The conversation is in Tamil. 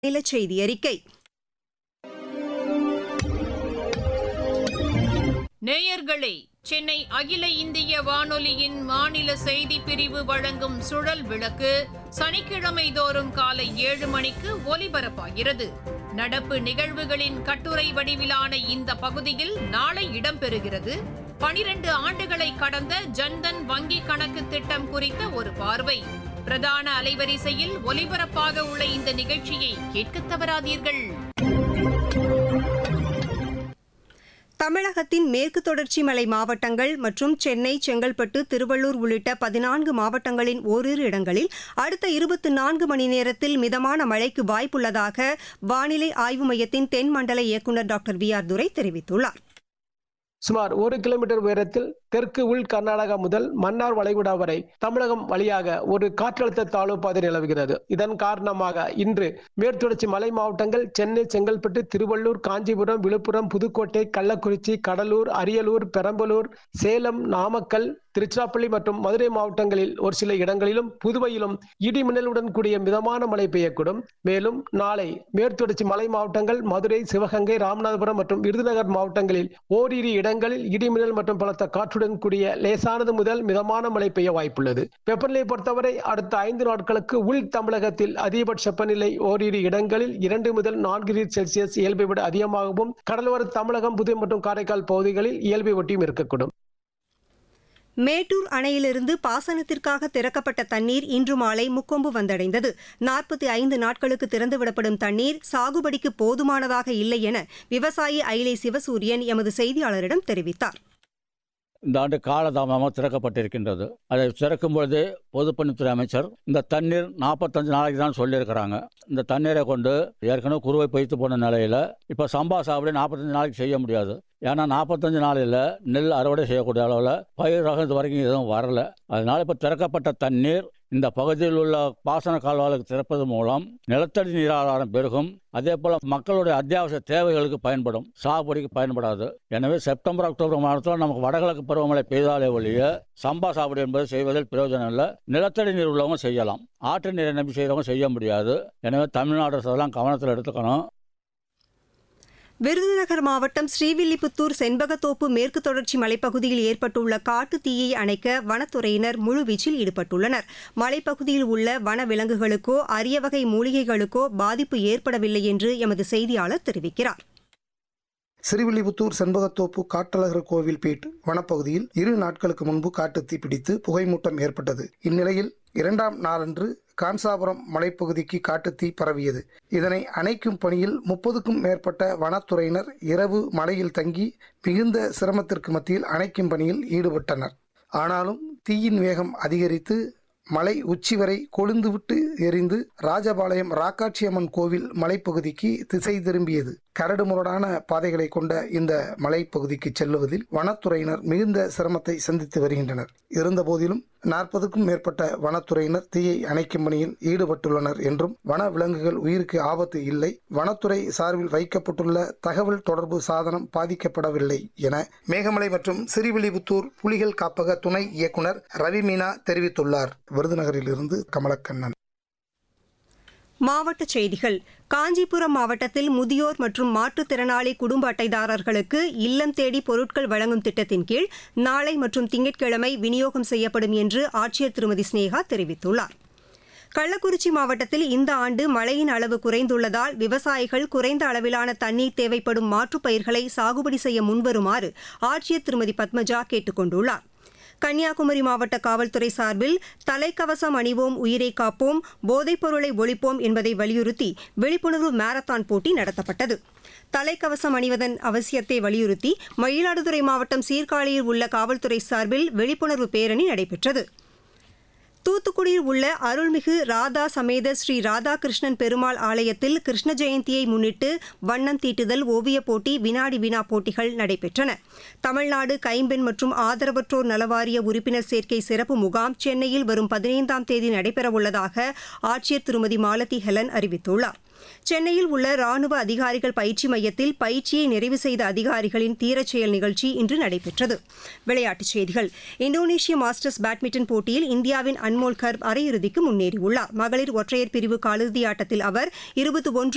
மாநில செய்தி அறிக்கை நேயர்களே சென்னை அகில இந்திய வானொலியின் மாநில செய்தி பிரிவு வழங்கும் சுழல் விளக்கு சனிக்கிழமை தோறும் காலை ஏழு மணிக்கு ஒலிபரப்பாகிறது நடப்பு நிகழ்வுகளின் கட்டுரை வடிவிலான இந்த பகுதியில் நாளை இடம்பெறுகிறது பனிரெண்டு ஆண்டுகளை கடந்த ஜன்தன் வங்கி கணக்கு திட்டம் குறித்த ஒரு பார்வை பிரதான அலைவரிசையில் ஒலிபரப்பாக உள்ள இந்த நிகழ்ச்சியை கேட்கத் தவறாதீர்கள் தமிழகத்தின் மேற்கு தொடர்ச்சி மலை மாவட்டங்கள் மற்றும் சென்னை செங்கல்பட்டு திருவள்ளூர் உள்ளிட்ட பதினான்கு மாவட்டங்களின் ஓரிரு இடங்களில் அடுத்த இருபத்தி நான்கு மணி நேரத்தில் மிதமான மழைக்கு வாய்ப்புள்ளதாக வானிலை ஆய்வு மையத்தின் தென் மண்டல இயக்குநர் டாக்டர் வி ஆர் துரை தெரிவித்துள்ளார் சுமார் ஒரு கிலோமீட்டர் உயரத்தில் தெற்கு உள் கர்நாடகா முதல் மன்னார் வளைகுடா வரை தமிழகம் வழியாக ஒரு காற்றழுத்த தாழ்வு பாதை நிலவுகிறது இதன் காரணமாக இன்று மேற்குத்தொடர்ச்சி மலை மாவட்டங்கள் சென்னை செங்கல்பட்டு திருவள்ளூர் காஞ்சிபுரம் விழுப்புரம் புதுக்கோட்டை கள்ளக்குறிச்சி கடலூர் அரியலூர் பெரம்பலூர் சேலம் நாமக்கல் திருச்சிராப்பள்ளி மற்றும் மதுரை மாவட்டங்களில் ஒரு சில இடங்களிலும் புதுவையிலும் இடி மின்னலுடன் கூடிய மிதமான மழை பெய்யக்கூடும் மேலும் நாளை மேற்குத்தொடர்ச்சி மலை மாவட்டங்கள் மதுரை சிவகங்கை ராமநாதபுரம் மற்றும் விருதுநகர் மாவட்டங்களில் ஓரிரு இடங்களில் இடி மின்னல் மற்றும் பலத்த காற்றுடன் கூடிய லேசானது முதல் மிதமான மழை பெய்ய வாய்ப்புள்ளது வெப்பநிலையை பொறுத்தவரை அடுத்த ஐந்து நாட்களுக்கு உள் தமிழகத்தில் அதிகபட்ச வெப்பநிலை ஓரிரு இடங்களில் இரண்டு முதல் நான்கு டிகிரி செல்சியஸ் இயல்பை விட அதிகமாகவும் கடலோர தமிழகம் புதுவை மற்றும் காரைக்கால் பகுதிகளில் இயல்பை ஒட்டியும் இருக்கக்கூடும் மேட்டூர் அணையிலிருந்து பாசனத்திற்காக திறக்கப்பட்ட தண்ணீர் இன்று மாலை முக்கொம்பு வந்தடைந்தது நாற்பத்தி ஐந்து நாட்களுக்கு திறந்துவிடப்படும் தண்ணீர் சாகுபடிக்கு போதுமானதாக இல்லை என விவசாயி ஐலை சிவசூரியன் எமது செய்தியாளரிடம் தெரிவித்தார் இந்த ஆண்டு காலதாமதமாக திறக்கப்பட்டிருக்கின்றது அதை திறக்கும் பொழுது பொதுப்பணித்துறை அமைச்சர் இந்த தண்ணீர் நாற்பத்தஞ்சு நாளைக்கு தான் சொல்லியிருக்கிறாங்க இந்த தண்ணீரை கொண்டு ஏற்கனவே குறுவை பொய்த்து போன நிலையில் இப்போ சம்பா சாகுபடி நாற்பத்தஞ்சு நாளைக்கு செய்ய முடியாது ஏன்னா நாற்பத்தஞ்சு நாளில் நெல் அறுவடை செய்யக்கூடிய அளவில் பயிர் ரகம் இது வரைக்கும் எதுவும் வரல அதனால இப்போ திறக்கப்பட்ட தண்ணீர் இந்த பகுதியில் உள்ள பாசன கால்வாய்களுக்கு திறப்பது மூலம் நிலத்தடி நீர் ஆதாரம் பெருகும் அதே போல மக்களுடைய அத்தியாவசிய தேவைகளுக்கு பயன்படும் சாகுபடிக்கு பயன்படாது எனவே செப்டம்பர் அக்டோபர் மாதத்தில் நமக்கு வடகிழக்கு பருவமழை பெய்தாலே ஒழிய சம்பா சாகுபடி என்பது செய்வதில் பிரயோஜனம் இல்லை நிலத்தடி நீர் உள்ளவங்க செய்யலாம் ஆற்று நீரை நம்பி செய்கிறவங்க செய்ய முடியாது எனவே தமிழ்நாடு அரசு அதெல்லாம் கவனத்தில் எடுத்துக்கணும் விருதுநகர் மாவட்டம் ஸ்ரீவில்லிபுத்தூர் செண்பகத்தோப்பு மேற்கு தொடர்ச்சி மலைப்பகுதியில் ஏற்பட்டுள்ள காட்டு தீயை அணைக்க வனத்துறையினர் முழுவீச்சில் ஈடுபட்டுள்ளனர் மலைப்பகுதியில் உள்ள வன விலங்குகளுக்கோ அரிய வகை மூலிகைகளுக்கோ பாதிப்பு ஏற்படவில்லை என்று எமது செய்தியாளர் தெரிவிக்கிறார் சிறுவில்லிபுத்தூர் செண்பகத்தோப்பு காட்டழகர் கோவில் பீட் வனப்பகுதியில் இரு நாட்களுக்கு முன்பு காட்டுத்தீ பிடித்து புகைமூட்டம் ஏற்பட்டது இந்நிலையில் இரண்டாம் நாளன்று கான்சாபுரம் மலைப்பகுதிக்கு காட்டுத்தீ பரவியது இதனை அணைக்கும் பணியில் முப்பதுக்கும் மேற்பட்ட வனத்துறையினர் இரவு மலையில் தங்கி மிகுந்த சிரமத்திற்கு மத்தியில் அணைக்கும் பணியில் ஈடுபட்டனர் ஆனாலும் தீயின் வேகம் அதிகரித்து மலை உச்சி வரை கொழுந்துவிட்டு எரிந்து ராஜபாளையம் ராக்காட்சியம்மன் கோவில் மலைப்பகுதிக்கு திசை திரும்பியது கரடுமுரடான பாதைகளை கொண்ட இந்த மலைப்பகுதிக்கு செல்லுவதில் வனத்துறையினர் மிகுந்த சிரமத்தை சந்தித்து வருகின்றனர் இருந்தபோதிலும் நாற்பதுக்கும் மேற்பட்ட வனத்துறையினர் தீயை அணைக்கும் பணியில் ஈடுபட்டுள்ளனர் என்றும் வன விலங்குகள் உயிருக்கு ஆபத்து இல்லை வனத்துறை சார்பில் வைக்கப்பட்டுள்ள தகவல் தொடர்பு சாதனம் பாதிக்கப்படவில்லை என மேகமலை மற்றும் சிறிவில்லிபுத்தூர் புலிகள் காப்பக துணை இயக்குனர் ரவி மீனா தெரிவித்துள்ளார் விருதுநகரிலிருந்து கமலக்கண்ணன் மாவட்டச் செய்திகள் காஞ்சிபுரம் மாவட்டத்தில் முதியோர் மற்றும் மாற்றுத்திறனாளி குடும்ப அட்டைதாரர்களுக்கு இல்லம் தேடி பொருட்கள் வழங்கும் திட்டத்தின் கீழ் நாளை மற்றும் திங்கட்கிழமை விநியோகம் செய்யப்படும் என்று ஆட்சியர் திருமதி ஸ்னேகா தெரிவித்துள்ளார் கள்ளக்குறிச்சி மாவட்டத்தில் இந்த ஆண்டு மழையின் அளவு குறைந்துள்ளதால் விவசாயிகள் குறைந்த அளவிலான தண்ணீர் தேவைப்படும் மாற்றுப் பயிர்களை சாகுபடி செய்ய முன்வருமாறு ஆட்சியர் திருமதி பத்மஜா கேட்டுக் கொண்டுள்ளார் கன்னியாகுமரி மாவட்ட காவல்துறை சார்பில் தலைக்கவசம் அணிவோம் உயிரை காப்போம் போதைப் பொருளை ஒழிப்போம் என்பதை வலியுறுத்தி விழிப்புணர்வு மாரத்தான் போட்டி நடத்தப்பட்டது தலைக்கவசம் அணிவதன் அவசியத்தை வலியுறுத்தி மயிலாடுதுறை மாவட்டம் சீர்காழியில் உள்ள காவல்துறை சார்பில் விழிப்புணர்வு பேரணி நடைபெற்றது தூத்துக்குடியில் உள்ள அருள்மிகு ராதா சமேத ஸ்ரீ ராதாகிருஷ்ணன் பெருமாள் ஆலயத்தில் கிருஷ்ண ஜெயந்தியை முன்னிட்டு வண்ணம் தீட்டுதல் ஓவியப் போட்டி வினாடி வினா போட்டிகள் நடைபெற்றன தமிழ்நாடு கைம்பெண் மற்றும் ஆதரவற்றோர் நலவாரிய உறுப்பினர் சேர்க்கை சிறப்பு முகாம் சென்னையில் வரும் பதினைந்தாம் தேதி நடைபெறவுள்ளதாக ஆட்சியர் திருமதி மாலதி ஹெலன் அறிவித்துள்ளார் சென்னையில் உள்ள ராணுவ அதிகாரிகள் பயிற்சி மையத்தில் பயிற்சியை நிறைவு செய்த அதிகாரிகளின் தீரச் செயல் நிகழ்ச்சி இன்று நடைபெற்றது விளையாட்டுச் செய்திகள் இந்தோனேஷிய மாஸ்டர்ஸ் பேட்மிண்டன் போட்டியில் இந்தியாவின் அன்மோல் கர்ப் அரையிறுதிக்கு முன்னேறியுள்ளார் மகளிர் ஒற்றையர் பிரிவு காலிறுதி ஆட்டத்தில் அவர் இருபத்தி ஒன்று